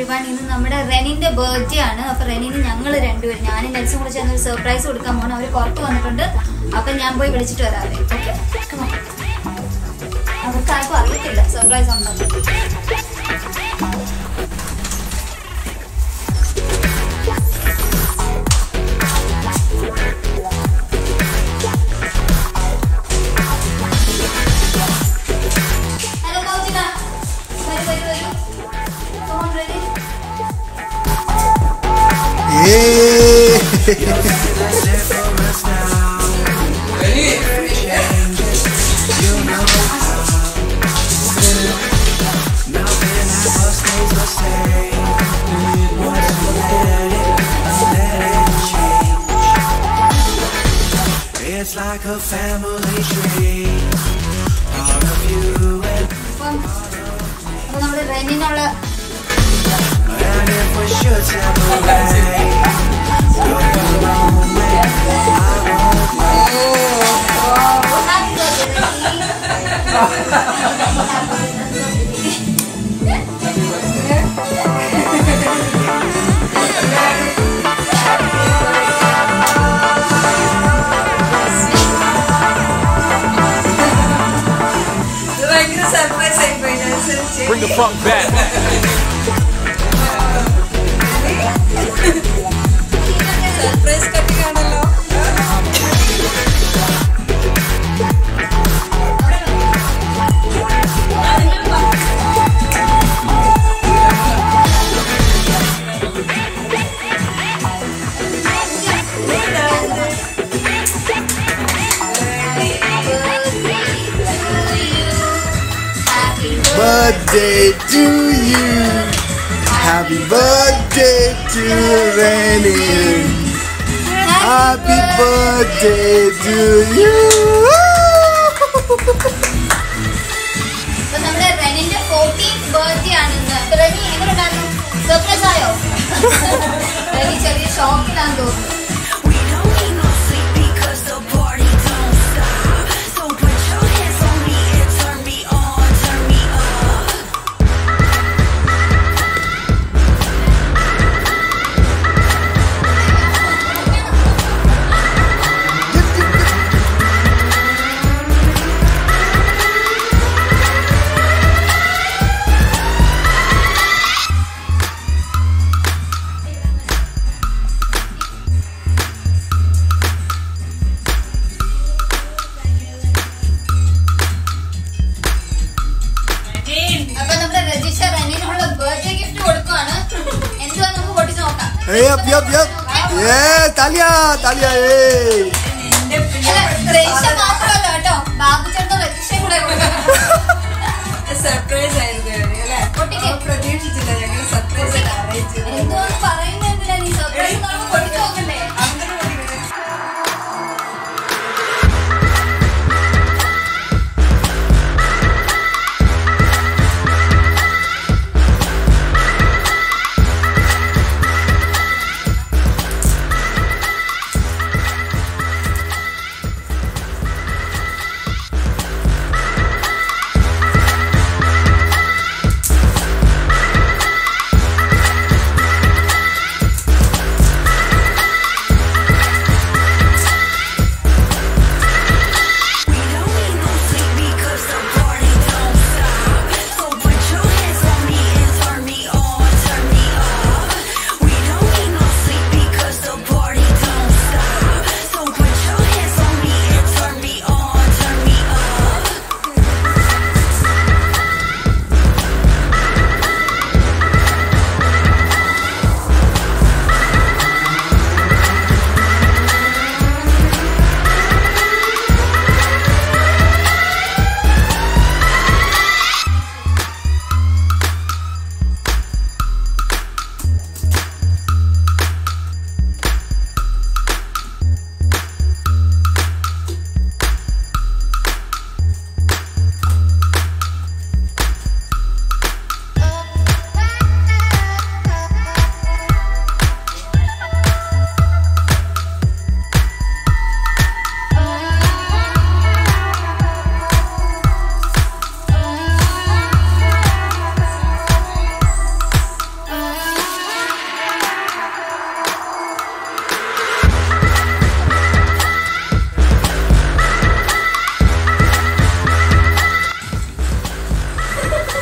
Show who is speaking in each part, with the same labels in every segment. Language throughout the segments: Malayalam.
Speaker 1: വൺ ഇന്ന് നമ്മുടെ റെനിന്റെ ബർത്ത്ഡേ ആണ് അപ്പൊ റെനിന് ഞങ്ങൾ രണ്ടുപേരും ഞാനും നെൽസും കൂടെ ചേർന്ന് ഒരു സർപ്രൈസ് കൊടുക്കാൻ പോകണം അവര് പുറത്ത് വന്നിട്ടുണ്ട് അപ്പൊ ഞാൻ പോയി വിളിച്ചിട്ട് വരാവേ ഓക്കെ അവർക്ക് ആർക്കും അറിയത്തില്ല സർപ്രൈസ് ഉണ്ടെന്ന് ഹലോ കൗചിക വരൂ വരൂ വരൂ phone ready
Speaker 2: It's like a family tree. All of you and,
Speaker 1: അപ്പം അപ്പൊ നമ്മുടെ റെനിനുള്ള
Speaker 2: and if we should separate,
Speaker 1: happy birthday
Speaker 3: ഇത് ഭയങ്കര സർപ്രൈസ് ആയിപ്പോയി അനുസരിച്ച്
Speaker 4: Bring the funk back.
Speaker 3: Surprise cutting ആണല്ലോ
Speaker 5: birthday to you. Happy birthday to Rennie. Happy birthday to you.
Speaker 1: അപ്പൊ നമ്മുടെ റെനിന്റെ ഫോർട്ടീൻത് ബർത്ത്ഡേ ആണ് ഇന്ന് അപ്പൊ റെനി എങ്ങനെ ഉണ്ടായിരുന്നു സർപ്രൈസ് ആയോ റെനി ചെറിയ ഷോക്കിലാന്ന് തോന്നുന്നു
Speaker 6: We don't need no sleep because the party don't stop. So put your hands on me and turn me on, turn me up.
Speaker 1: അപ്പൊ നമ്മുടെ രജിഷ റെനിനുള്ള ബർത്ത്ഡേ ഗിഫ്റ്റ് കൊടുക്കുവാണ് എന്തുവാ നമുക്ക് പൊട്ടിച്ച് നോക്കാം
Speaker 5: Yep, yep, yep. Yeah, Talia, Talia, hey.
Speaker 1: അല്ല, രജിഷ മാത്രമല്ല കേട്ടോ ബാബു ചേട്ടൻ രജിഷയും കൂടെ കൊടുക്കണം
Speaker 3: സർപ്രൈസ് ആയിരുന്നു ഇവര്, അല്ലേ
Speaker 1: പൊട്ടിക്ക്.
Speaker 3: അവൻ പ്രതീക്ഷിച്ചില്ല ഞങ്ങൾ സർപ്രൈസ് ആയിട്ട് അറേഞ്ച് ചെയ്തു
Speaker 1: എന്തോന്ന് പറയുന്നത് എന്തിനാ നീ സർപ്രൈസ് നമുക്ക് പൊട്ടിച്ച് നോക്കണ്ടേ
Speaker 3: അങ്ങനെ പഠിക്കണേ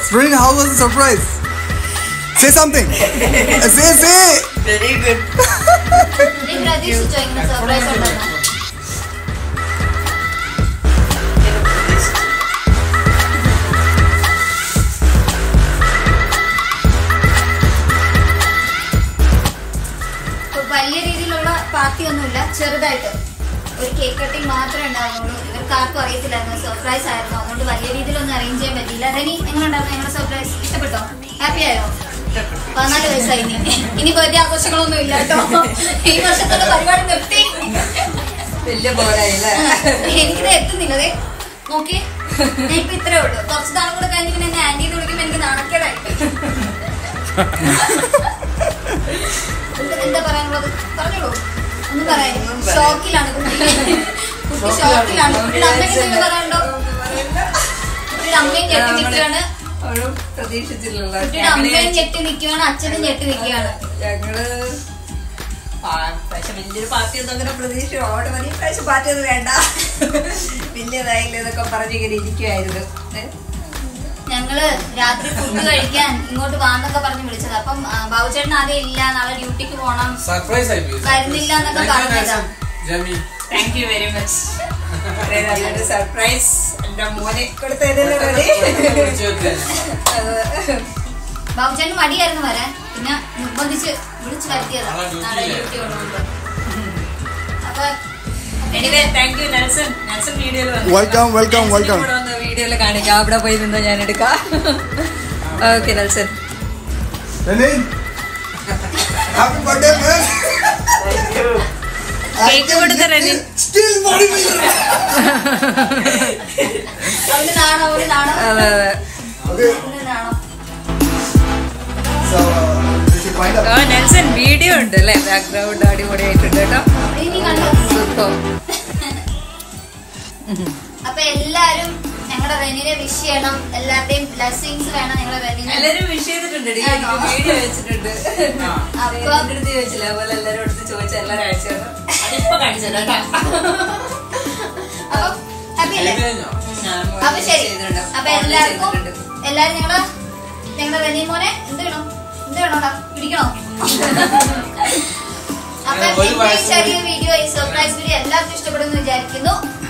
Speaker 5: Spring, how was the surprise? Say something. Uh, say, say.
Speaker 3: Very good
Speaker 1: നീ പ്രതീക്ഷിച്ചോ ഇങ്ങനെ സർപ്രൈസ് ഉണ്ടെന്ന് ഇപ്പൊ വലിയ രീതിയിലുള്ള പാർട്ടി ഒന്നുമില്ല ചെറുതായിട്ട് ഒരു കേക്ക് കട്ടിങ് മാത്രമേ ഉണ്ടായിരുന്നുള്ളൂ ഇവർക്ക് ആർക്കും അറിയത്തില്ലായിരുന്നു സർപ്രൈസ് ആയിരുന്നു അതുകൊണ്ട് വലിയ രീതിയിലൊന്നും അറേഞ്ച് ചെയ്യാൻ പറ്റിയില്ല റെനി എങ്ങനെയുണ്ടായിരുന്നു ഞങ്ങളുടെ സർപ്രൈസ് ഇഷ്ടപ്പെട്ടോ ഹാപ്പി ആയോ പതിനാല് വയസ്സായി ഇനി ഇനി ബർത്ത്ഡേ ആഘോഷങ്ങളൊന്നും ഇല്ല കേട്ടോ ഈ വർഷത്തോടെ പരിപാടി നിർത്തി
Speaker 3: വലിയ പോരായില്ലേ
Speaker 1: എനിക്കിത് എത്തുന്നില്ല അതെ നോക്കി ഞാൻ ഇപ്പൊ ഇത്രേ ഉള്ളൂ കുറച്ച് നാളും കൂടെ കഴിഞ്ഞ് പിന്നെ എന്നെ ആന്റി എന്ന് വിളിക്കുമ്പോ എനിക്ക് നാണക്കേടായി എന്താ- എന്താ പറയാനുള്ളത് പറഞ്ഞോളൂ ഒന്നും പറയാൻ ഷോക്കിലാണ് കുട്ടി കുട്ടി ഷോക്കിലാണ് കുട്ടിയുടെ അമ്മയ്ക്ക് എന്തെങ്കിലും പറയാനുണ്ടോ കുട്ടിയുടെ അമ്മയും ഞെട്ടി നിൽക്കുകയാണ്
Speaker 3: അവളും പ്രതീക്ഷിച്ചില്ലല്ലോ
Speaker 1: കുട്ടിയുടെ അമ്മയും ഞെട്ടി നിൽക്കുകയാണ് അച്ഛനും ഞെട്ടി നിൽക്കുകയാണ്
Speaker 3: ഞങ്ങള് ആ, പക്ഷെ വലിയൊരു പാർട്ടി ഒന്നും അങ്ങനെ പ്രതീക്ഷ അവിടെ വലിയ പ്രാവശ്യം പാർട്ടി ഒന്നും വേണ്ട വലിയതായില്ല എന്നൊക്കെ പറഞ്ഞിങ്ങനെ ഇരിക്കുമായിരുന്നു ഏ?
Speaker 1: ഞങ്ങള് രാത്രി ഫുഡ് കഴിക്കാൻ ഇങ്ങോട്ട് വാന്നൊക്കെ പറഞ്ഞ് വിളിച്ചത് അപ്പം ആ, ബാബുചേട്ടൻ ആദ്യം ഇല്ല നാളെ ഡ്യൂട്ടിക്ക് പോണം
Speaker 4: സർപ്രൈസ് ആയി പോയി.
Speaker 1: വരുന്നില്ല എന്നൊക്കെ
Speaker 4: Thank you,
Speaker 1: പറഞ്ഞതാ.
Speaker 4: Nelson. ജമി
Speaker 3: താങ്ക് യു വെരി മച്ച് ഇത്രയും നല്ലൊരു സർപ്രൈസ് എന്റെ മോനെ കൊടുത്തതിന്റെ മതി
Speaker 4: വിളിച്ചു വെക്കാൻ.
Speaker 1: ബാബുചേട്ടന് മടിയായിരുന്നു വരാൻ പിന്നെ നിർബന്ധിച്ച് വിളിച്ചു വരുത്തിയതാ
Speaker 4: നാളെ duty
Speaker 1: നാളെ
Speaker 4: ഇല്ലേ?
Speaker 1: ഡ്യൂട്ടി ഉള്ളതുകൊണ്ട് അപ്പൊ
Speaker 3: anyway thank you Nelson Nelson വീഡിയോയിൽ
Speaker 5: Welcome, welcome, welcome.
Speaker 3: വീഡിയോയിൽ കാണിക്കാം അവിടെ പോയി നിന്ന് ഞാൻ എടുക്കാം okay Nelson
Speaker 5: Renee. Happy birthday, man.
Speaker 3: Cake കൊടുത്ത റെനി
Speaker 5: Still bodybuilder.
Speaker 1: അവന് നാണോ അവന് നാണോ
Speaker 3: അതെ അതെ
Speaker 5: Okay.
Speaker 1: അവന് നാണോ
Speaker 5: So, uh, we should wind up.
Speaker 3: ഓ നെൽസൺ വീഡിയോ ഉണ്ട് അല്ലേ ബാക്ക്ഗ്രൗണ്ട് അടിപൊളിയായിട്ടുണ്ട് കേട്ടോ
Speaker 1: ഇനി കണ്ടോ
Speaker 3: സൂപ്പർ
Speaker 1: അപ്പൊ എല്ലാരും ഞങ്ങളുടെ റെനിനെ വിഷ് ചെയ്യണം എല്ലാവരുടെയും ബ്ലെസ്സിങ്സ് വേണം ഞങ്ങളുടെ റെനിനെ
Speaker 3: എല്ലാരും വിഷ് ചെയ്തിട്ടുണ്ട് ഡി. എനിക്ക് വീഡിയോ വെച്ചിട്ടുണ്ട്
Speaker 1: അപ്പൊ
Speaker 3: എടുത്ത് ചോദിച്ചില്ല അതുപോലെ എല്ലാരും എടുത്ത് ചോദിച്ച എല്ലാരും അയച്ചു തന്നു. അതിപ്പോ കാണിച്ചു തരാം കേട്ടോ.
Speaker 1: അപ്പൊ ഹാപ്പി അല്ലേ
Speaker 4: ഇത് കഴിഞ്ഞോ?
Speaker 3: ഞാൻ
Speaker 1: അപ്പൊ ശരി
Speaker 3: ചെയ്തിട്ടുണ്ട്.
Speaker 1: അപ്പൊ
Speaker 3: ഫോണിൽ
Speaker 1: എല്ലാവർക്കും
Speaker 3: ചെയ്തിട്ടുണ്ട്.
Speaker 1: എല്ലാരും ഞങ്ങള് ഞങ്ങളുടെ റെനി മോനെ എന്ത് വേണം എന്ത് വേണോടാ പിടിക്കണോ അപ്പൊ
Speaker 4: ഒരു
Speaker 1: എന്റെ ഈ
Speaker 4: വയസ്സ്
Speaker 1: ചെറിയ വീഡിയോ ഈ സർപ്രൈസ് വീഡിയോ എല്ലാവർക്കും ഇഷ്ടപ്പെടുന്നു വിചാരിക്കുന്നു